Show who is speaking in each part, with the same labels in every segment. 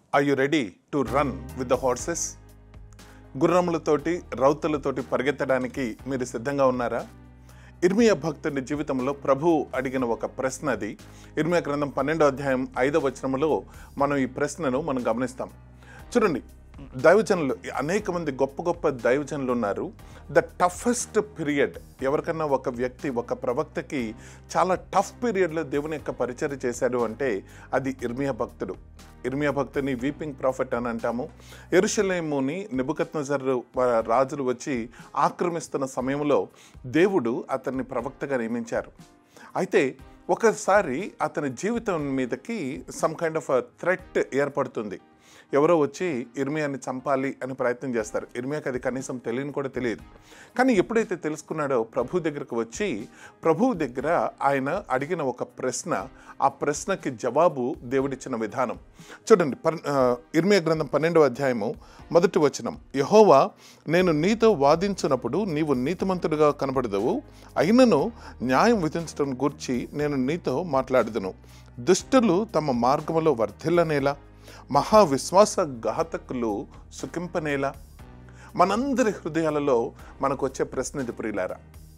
Speaker 1: are you ready to run with the horses గుర్రములతోటి రౌతులతోటి పరిగెత్తడానికి మీరు సిద్ధంగా ఉన్నారా ఇర్మియా భక్తుని జీవితంలో ప్రభు అడిగిన ఒక ప్రశ్న అది ఇర్మియా గ్రంథం పన్నెండో అధ్యాయం ఐదో వచనములో మనం ఈ ప్రశ్నను మనం గమనిస్తాం చూడండి దైవజనులు అనేక మంది గొప్ప గొప్ప దైవజనులు ఉన్నారు ద టఫెస్ట్ పీరియడ్ ఎవరికన్నా ఒక వ్యక్తి ఒక ప్రవక్తకి చాలా టఫ్ పీరియడ్లో దేవుని యొక్క పరిచయం చేశాడు అంటే అది ఇర్మియా భక్తుడు ఇర్మియా భక్తుని వీపింగ్ ప్రాఫిట్ అని అంటాము ఎరుషలేముని నిబుకత్నజర్ రాజులు వచ్చి ఆక్రమిస్తున్న సమయంలో దేవుడు అతన్ని ప్రవక్తగా నియమించారు అయితే ఒకసారి అతని జీవితం మీదకి సమ్ కైండ్ ఆఫ్ థ్రెట్ ఏర్పడుతుంది ఎవరో వచ్చి ఇర్మియాని చంపాలి అని ప్రయత్నం చేస్తారు ఇర్మియాకి అది కనీసం తెలియని కూడా తెలియదు కానీ ఎప్పుడైతే తెలుసుకున్నాడో ప్రభు దగ్గరకు వచ్చి ప్రభువు దగ్గర ఆయన అడిగిన ఒక ప్రశ్న ఆ ప్రశ్నకి జవాబు దేవుడిచ్చిన విధానం చూడండి పర్ ఇర్మియా గ్రంథం పన్నెండవ అధ్యాయము మొదటి వచనం యహోవా నేను నీతో వాదించినప్పుడు నీవు నీతిమంతుడిగా కనబడదవు అయినను న్యాయం విధించడం గూర్చి నేను నీతో మాట్లాడదును దుష్టులు తమ మార్గములో వర్ధిల్లనేలా మహావిశ్వాస ఘాతకులు సుఖింపనేలా మనందరి హృదయాలలో మనకు వచ్చే ప్రశ్న ఇది ప్రియులారా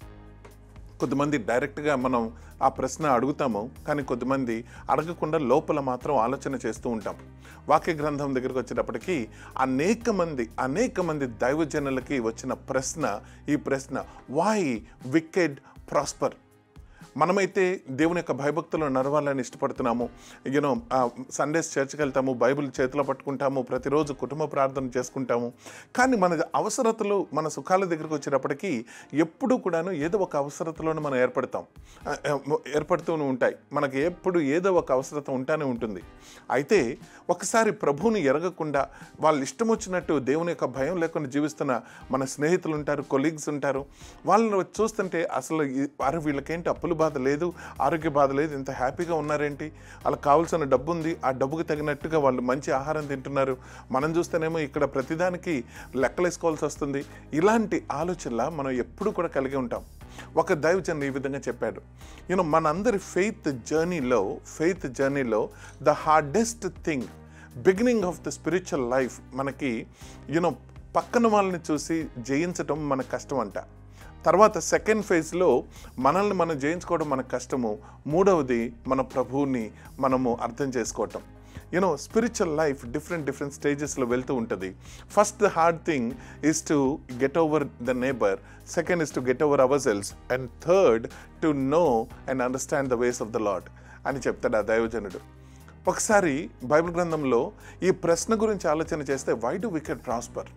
Speaker 1: కొద్దిమంది డైరెక్ట్గా మనం ఆ ప్రశ్న అడుగుతాము కానీ కొద్దిమంది అడగకుండా లోపల మాత్రం ఆలోచన చేస్తూ ఉంటాం వాక్య గ్రంథం దగ్గరికి వచ్చేటప్పటికి అనేక మంది అనేక మంది దైవజనులకి వచ్చిన ప్రశ్న ఈ ప్రశ్న వై వికెడ్ ప్రాస్పర్ మనమైతే దేవుని యొక్క భయభక్తులు నడవాలని ఇష్టపడుతున్నాము యూనో సండేస్ చర్చ్కి వెళ్తాము బైబిల్ చేతిలో పట్టుకుంటాము ప్రతిరోజు కుటుంబ ప్రార్థన చేసుకుంటాము కానీ మన అవసరతలు మన సుఖాల దగ్గరికి వచ్చేటప్పటికి ఎప్పుడు కూడాను ఏదో ఒక అవసరతలోనే మనం ఏర్పడతాం ఆ, ఆ, ఏర్పడుతూనే ఉంటాయి మనకి ఎప్పుడు ఏదో ఒక అవసరత ఉంటానే ఉంటుంది అయితే ఒకసారి ప్రభువుని ఎరగకుండా వాళ్ళు ఇష్టం వచ్చినట్టు దేవుని యొక్క భయం లేకుండా జీవిస్తున్న మన స్నేహితులు ఉంటారు కొలీగ్స్ ఉంటారు వాళ్ళని చూస్తుంటే అసలు ఈ- అరే వీళ్ళకేంటి అప్పుల బాధ లేదు ఆరోగ్య బాధ లేదు ఇంత హ్యాపీగా ఉన్నారేంటి వాళ్ళకి కావాల్సిన డబ్బు ఉంది ఆ డబ్బుకి తగినట్టుగా వాళ్ళు మంచి ఆహారం తింటున్నారు మనం చూస్తేనేమో ఇక్కడ ప్రతిదానికి లెక్కలేసుకోవాల్సి వస్తుంది ఇలాంటి ఆలోచనల మనం ఎప్పుడు కూడా కలిగి ఉంటాం ఒక దైవజన్ ఈ విధంగా చెప్పాడు యూనో మనందరి ఫెయిత్ జర్నీలో ఫెయిత్ జర్నీలో the hardest thing beginning of the spiritual life మనకి యూనో పక్కన వాళ్ళని చూసి జయించటం మన కష్టం అంట తర్వాత సెకండ్ ఫేజ్లో మనల్ని మనం జయించుకోవడం మన కష్టము మూడవది మన ప్రభువుని మనము అర్థం చేసుకోవటం you know spiritual life different different స్టేజెస్లో వెళ్తూ ఉంటుంది first the hard thing is to get over the neighbour second is to get over our selves and third to know and understand the ways of the Lord అని చెప్తాడు ఆ దైవజనుడు ఒకసారి Bible గ్రంథంలో ఈ ప్రశ్న గురించి ఆలోచన చేస్తే వై డు వికెట్ ప్రాస్పర్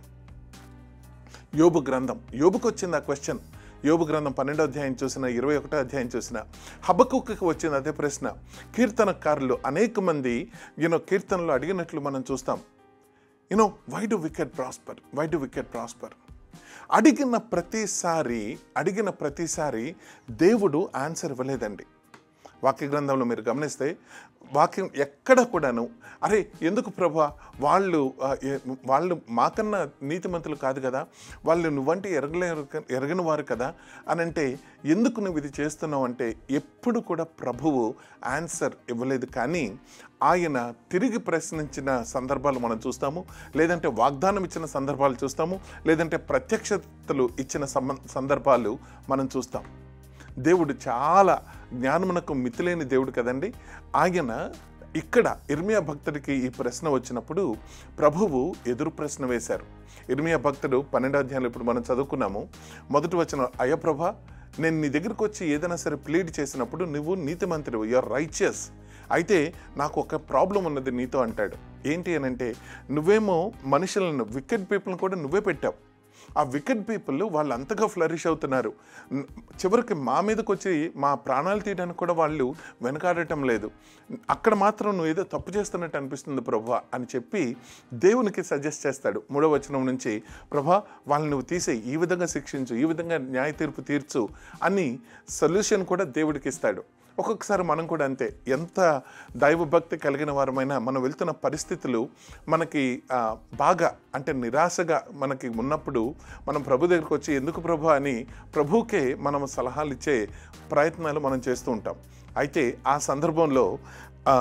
Speaker 1: యోబు గ్రంథం యోబుకు వచ్చింది ఆ క్వశ్చన్ యోబు గ్రంథం పన్నెండో అధ్యాయం చూసిన ఇరవై ఒకటో అధ్యాయం చూసిన హబకుక్కకి వచ్చింది అదే ప్రశ్న కీర్తనకారులు అనేక మంది యూనో కీర్తనలు అడిగినట్లు మనం చూస్తాం you know why do wicked prosper why do wicked prosper అడిగిన ప్రతిసారి అడిగిన ప్రతిసారి దేవుడు ఆన్సర్ ఇవ్వలేదండి వాక్య గ్రంథంలో మీరు గమనిస్తే వాక్యం ఎక్కడ కూడాను అరే ఎందుకు ప్రభా వాళ్ళు ఆ, ఏ- వాళ్ళు మాకన్నా నీతిమంతులు కాదు కదా వాళ్ళు నువ్వంటే ఎరగలే ఎరగని వారు కదా అని అంటే ఎందుకు నువ్వు ఇది చేస్తున్నావు అంటే ఎప్పుడు కూడా ప్రభువు ఆన్సర్ ఇవ్వలేదు కానీ ఆయన తిరిగి ప్రశ్నించిన సందర్భాలు మనం చూస్తాము లేదంటే వాగ్దానం ఇచ్చిన సందర్భాలు చూస్తాము లేదంటే ప్రత్యక్షతలు ఇచ్చిన సంబ- సందర్భాలు మనం చూస్తాం దేవుడు చాలా జ్ఞానమునకు మితిలేని దేవుడు కదండి ఆయన ఇక్కడ ఇర్మియా భక్తుడికి ఈ ప్రశ్న వచ్చినప్పుడు ప్రభువు ఎదురు ప్రశ్న వేశారు ఇర్మియా భక్తుడు పన్నెండో అధ్యాయంలో ఇప్పుడు మనం చదువుకున్నాము మొదటి వచ్చిన అయ్యప్రభ నేను నీ దగ్గరకు వచ్చి ఏదైనా సరే ప్లీడ్ చేసినప్పుడు నువ్వు నీతిమంతుడు యువర్ రైచియస్ అయితే నాకు ఒక ప్రాబ్లం ఉన్నది నీతో అంటాడు ఏంటి అని అంటే నువ్వేమో మనుషులను వికెట్ పీపుల్ని కూడా నువ్వే పెట్టావు ఆ వికెట్ పీపుల్ వాళ్ళు అంతగా ఫ్లరిష్ అవుతున్నారు న్- చివరికి మా మీదకి వచ్చి మా ప్రాణాలు తీయడానికి కూడా వాళ్ళు వెనకాడటం లేదు అక్కడ మాత్రం నువ్వు ఏదో తప్పు చేస్తున్నట్టు అనిపిస్తుంది ప్రభా అని చెప్పి దేవునికి సజెస్ట్ చేస్తాడు మూడవ వచనం నుంచి ప్రభా వాళ్ళని నువ్వు తీసే ఈ విధంగా శిక్షించు ఈ విధంగా న్యాయ తీర్పు తీర్చు అని సొల్యూషన్ కూడా దేవుడికి ఇస్తాడు ఒక్కొక్కసారి మనం కూడా అంతే ఎంత దైవభక్తి కలిగిన వారమైనా మనం వెళ్తున్న పరిస్థితులు మనకి ఆ, బాగా అంటే నిరాశగా మనకి ఉన్నప్పుడు మనం ప్రభు దగ్గరికి వచ్చి ఎందుకు ప్రభు అని ప్రభుకే మనం సలహాలు ఇచ్చే ప్రయత్నాలు మనం చేస్తూ ఉంటాం అయితే ఆ సందర్భంలో ఆ,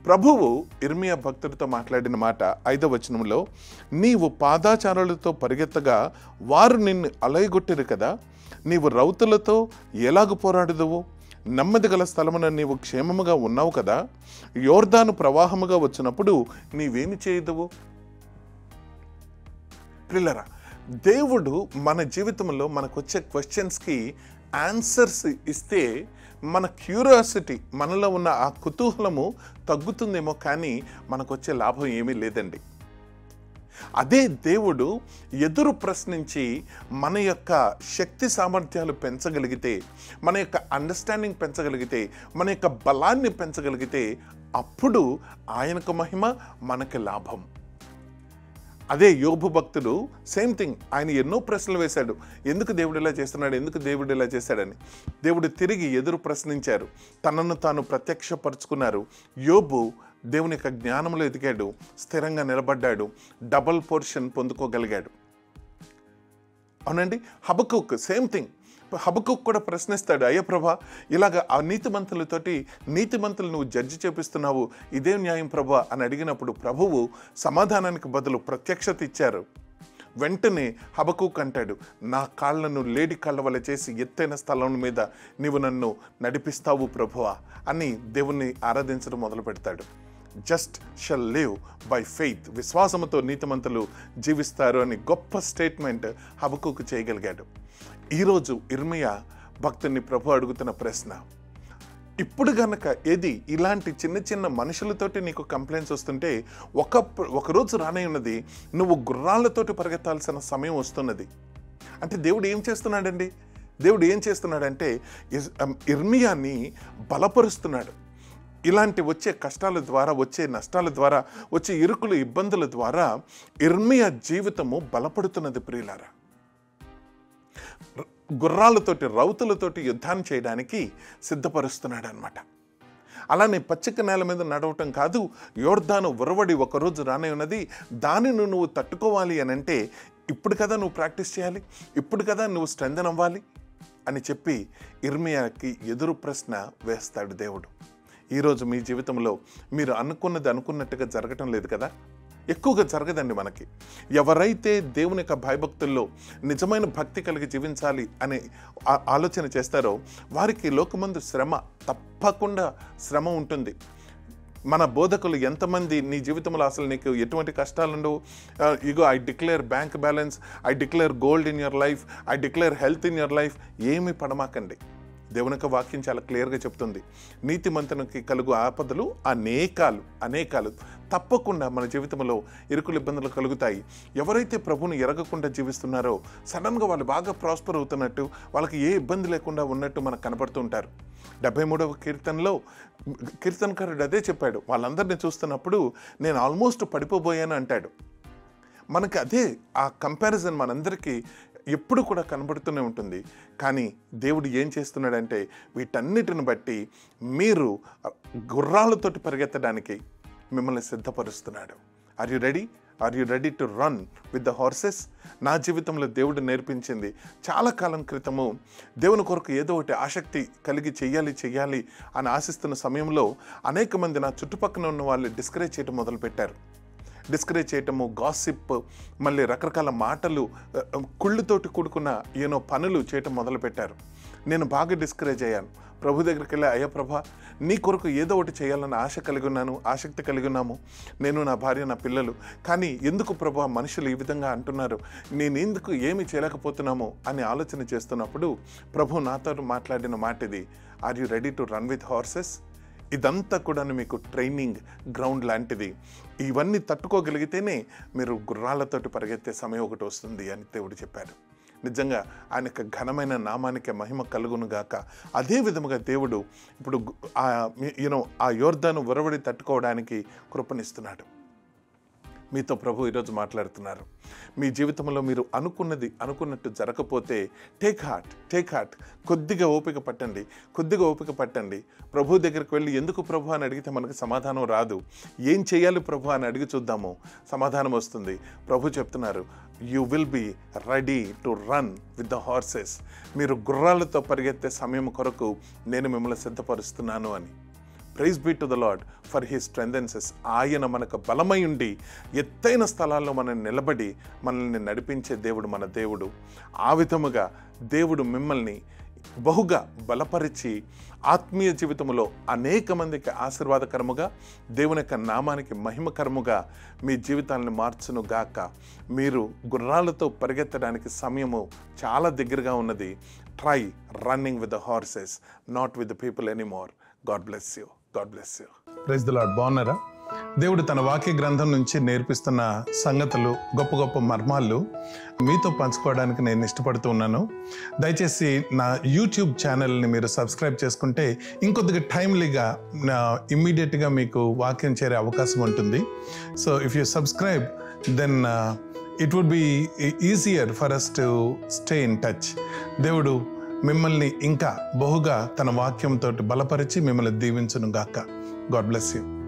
Speaker 1: ప్రభువు ఇర్మియా భక్తుడితో మాట్లాడిన మాట ఐదవ వచనంలో నీవు పాదాచారాలతో పరిగెత్తగా వారు నిన్ను అలయగొట్టిరు కదా నీవు రౌతులతో ఎలాగు పోరాడదువు నెమ్మది గల స్థలమున నీవు క్షేమముగా ఉన్నావు కదా యోర్దాను ప్రవాహముగా వచ్చినప్పుడు నీవేమి చేయదువు ప్రిల్లరా దేవుడు మన జీవితంలో మనకు వచ్చే క్వశ్చన్స్కి ఆన్సర్స్ ఇస్తే మన క్యూరియాసిటీ మనలో ఉన్న ఆ కుతూహలము తగ్గుతుందేమో కానీ మనకు వచ్చే లాభం ఏమీ లేదండి అదే దేవుడు ఎదురు ప్రశ్నించి మన యొక్క శక్తి సామర్థ్యాలు పెంచగలిగితే మన యొక్క అండర్స్టాండింగ్ పెంచగలిగితే మన యొక్క బలాన్ని పెంచగలిగితే అప్పుడు ఆయనకు మహిమ మనకి లాభం అదే యోబు భక్తుడు సేమ్ థింగ్ ఆయన ఎన్నో ప్రశ్నలు వేశాడు ఎందుకు దేవుడు ఇలా చేస్తున్నాడు ఎందుకు దేవుడు ఇలా చేశాడని దేవుడు తిరిగి ఎదురు ప్రశ్నించారు తనను తాను ప్రత్యక్షపరుచుకున్నారు యోబు దేవుని యొక్క జ్ఞానంలో ఎదిగాడు స్థిరంగా నిలబడ్డాడు డబల్ పోర్షన్ పొందుకోగలిగాడు అవునండి హబకుక్ సేమ్ థింగ్ హబకుక్ కూడా ప్రశ్నిస్తాడు అయ్య ప్రభా ఇలాగ ఆ నీతిమంతులతోటి నీతిమంతులు నువ్వు జడ్జి చేపిస్తున్నావు ఇదే న్యాయం ప్రభా అని అడిగినప్పుడు ప్రభువు సమాధానానికి బదులు ప్రత్యక్షత ఇచ్చారు వెంటనే హబకుక్ అంటాడు నా కాళ్ళను లేడి కాళ్ళ వల్ల చేసి ఎత్తైన స్థలం మీద నీవు నన్ను నడిపిస్తావు ప్రభువా అని దేవుణ్ణి ఆరాధించడం మొదలు పెడతాడు just shall live by faith విశ్వాసముతో నీతిమంతులు జీవిస్తారు అని గొప్ప స్టేట్మెంట్ హబకుకు చేయగలిగాడు ఈరోజు ఇర్మియా భక్తుని ప్రభు అడుగుతున్న ప్రశ్న ఇప్పుడు గనక ఏది ఇలాంటి చిన్న చిన్న మనుషులతోటి నీకు కంప్లైంట్స్ వస్తుంటే ఒక ఒకరోజు రానే ఉన్నది నువ్వు గుర్రాలతోటి పరిగెత్తాల్సిన సమయం వస్తున్నది అంటే దేవుడు ఏం చేస్తున్నాడండి దేవుడు ఏం చేస్తున్నాడంటే ఇస్- అమ్, ఇర్మియాని బలపరుస్తున్నాడు ఇలాంటి వచ్చే కష్టాల ద్వారా వచ్చే నష్టాల ద్వారా వచ్చే ఇరుకులు ఇబ్బందుల ద్వారా ఇర్మియా జీవితము బలపడుతున్నది ప్రియులారా ర- గుర్రాలతోటి రౌతులతోటి యుద్ధాన్ని చేయడానికి సిద్ధపరుస్తున్నాడు అనమాట అలానే పచ్చిక నేల మీద నడవటం కాదు యోర్ధాను ఉరవడి ఒకరోజు రానే ఉన్నది దానిని నువ్వు తట్టుకోవాలి అని అంటే ఇప్పుడు కదా నువ్వు ప్రాక్టీస్ చేయాలి ఇప్పుడు కదా నువ్వు స్ట్రెంథన్ అవ్వాలి అని చెప్పి ఇర్మియాకి ఎదురు ప్రశ్న వేస్తాడు దేవుడు ఈరోజు మీ జీవితంలో మీరు అనుకున్నది అనుకున్నట్టుగా జరగటం లేదు కదా ఎక్కువగా జరగదండి మనకి ఎవరైతే దేవుని యొక్క భయభక్తుల్లో నిజమైన భక్తి కలిగి జీవించాలి అనే ఆ- ఆలోచన చేస్తారో వారికి లోకమందు శ్రమ తప్పకుండా శ్రమ ఉంటుంది మన బోధకులు ఎంతమంది నీ జీవితంలో అసలు నీకు ఎటువంటి కష్టాలు ఉండవు ఇగో I declare bank balance I declare gold in your life I declare health in your life ఏమీ పడమాకండి దేవుని యొక్క వాక్యం చాలా క్లియర్గా చెప్తుంది నీతిమంతునికి కలుగు ఆపదలు అనేకాలు అనేకాలు తప్పకుండా మన జీవితంలో ఇరుకులు ఇబ్బందులు కలుగుతాయి ఎవరైతే ప్రభుని ఎరగకుండా జీవిస్తున్నారో సడన్గా వాళ్ళు బాగా ప్రాస్పర్ అవుతున్నట్టు వాళ్ళకి ఏ ఇబ్బంది లేకుండా ఉన్నట్టు మనకు కనపడుతూ ఉంటారు డెబ్బై మూడవ కీర్తనలో కీర్తనకారుడు అదే చెప్పాడు వాళ్ళందరినీ చూస్తున్నప్పుడు నేను ఆల్మోస్ట్ పడిపోబోయాను అంటాడు మనకి అదే ఆ కంపారిజన్ మనందరికీ ఎప్పుడు కూడా కనబడుతూనే ఉంటుంది కానీ దేవుడు ఏం చేస్తున్నాడంటే వీటన్నిటిని బట్టి మీరు గుర్రాలతోటి పరిగెత్తడానికి మిమ్మల్ని సిద్ధపరుస్తున్నాడు are you ready are you ready to run with the horses నా జీవితంలో దేవుడు నేర్పించింది చాలా కాలం క్రితము దేవుని కొరకు ఏదో ఒకటి ఆసక్తి కలిగి చెయ్యాలి చెయ్యాలి అని ఆశిస్తున్న సమయంలో అనేక మంది నా చుట్టుపక్కల ఉన్న వాళ్ళు డిస్కరేజ్ చేయడం మొదలుపెట్టారు డిస్కరేజ్ చేయటము గాసిప్ మళ్ళీ రకరకాల మాటలు ఆ, కుళ్ళుతోటి కూడుకున్న ఏనో పనులు చేయటం మొదలుపెట్టారు నేను బాగా డిస్కరేజ్ అయ్యాను ప్రభు దగ్గరికి వెళ్ళి అయ్యా ప్రభా నీ కొరకు ఏదో ఒకటి చేయాలని ఆశ కలిగి ఉన్నాను ఆసక్తి కలిగి ఉన్నాము నేను నా భార్య నా పిల్లలు కానీ ఎందుకు ప్రభా మనుషులు ఈ విధంగా అంటున్నారు నేను ఎందుకు ఏమి చేయలేకపోతున్నాము అని ఆలోచన చేస్తున్నప్పుడు ప్రభు నాతో మాట్లాడిన మాట ఇది are you ready to run with horses ఇదంతా కూడా మీకు ట్రైనింగ్ గ్రౌండ్ లాంటిది ఇవన్నీ తట్టుకోగలిగితేనే మీరు గుర్రాలతోటి పరిగెత్తే సమయం ఒకటి వస్తుంది అని దేవుడు చెప్పారు నిజంగా ఆయన యొక్క ఘనమైన నామానికి మహిమ కలుగును గాక అదే విధముగా దేవుడు ఇప్పుడు గు- ఆ యూనో ఆ యోర్ధాను ఉరవడి తట్టుకోవడానికి కృపనిస్తున్నాడు మీతో ప్రభు ఈరోజు మాట్లాడుతున్నారు మీ జీవితంలో మీరు అనుకున్నది అనుకున్నట్టు జరగకపోతే టేక్ హార్ట్ టేక్ హార్ట్ కొద్దిగా ఓపిక పట్టండి కొద్దిగా ఓపిక పట్టండి ప్రభు దగ్గరికి వెళ్ళి ఎందుకు ప్రభు అని అడిగితే మనకు సమాధానం రాదు ఏం చేయాలి ప్రభు అని అడిగి చూద్దాము సమాధానం వస్తుంది ప్రభు చెప్తున్నారు you will be ready to run with the horses మీరు గుర్రాలతో పరిగెత్తే సమయం కొరకు నేను మిమ్మల్ని సిద్ధపరుస్తున్నాను అని praise be to the Lord for he strengthens ఆయన మనకు బలమై ఉండి ఎత్తైన స్థలాల్లో మనం నిలబడి మనల్ని నడిపించే దేవుడు మన దేవుడు ఆ విధముగా దేవుడు మిమ్మల్ని బహుగా బలపరిచి ఆత్మీయ జీవితంలో అనేక మందికి ఆశీర్వాదకరముగా దేవుని యొక్క నామానికి మహిమకరముగా మీ జీవితాలను మార్చును గాక మీరు గుర్రాలతో పరిగెత్తడానికి సమయము చాలా దగ్గరగా ఉన్నది try running with the horses not with the people anymore God bless you God bless you praise the Lord బాగున్నారా దేవుడు తన వాక్య గ్రంథం నుంచి నేర్పిస్తున్న సంగతులు గొప్ప గొప్ప మర్మాలు మీతో పంచుకోవడానికి నేను ఇష్టపడుతూ ఉన్నాను దయచేసి నా యూట్యూబ్ ఛానల్ని మీరు సబ్స్క్రైబ్ చేసుకుంటే ఇంకొద్దిగా టైమ్లీగా ఇమ్మీడియట్గా మీకు వాక్యం చేరే అవకాశం ఉంటుంది so if you subscribe then it would be easier for us to stay in touch దేవుడు మిమ్మల్ని ఇంకా బహుగా తన వాక్యంతో బలపరిచి మిమ్మల్ని దీవించును గాక గాడ్ బ్లెస్ యూ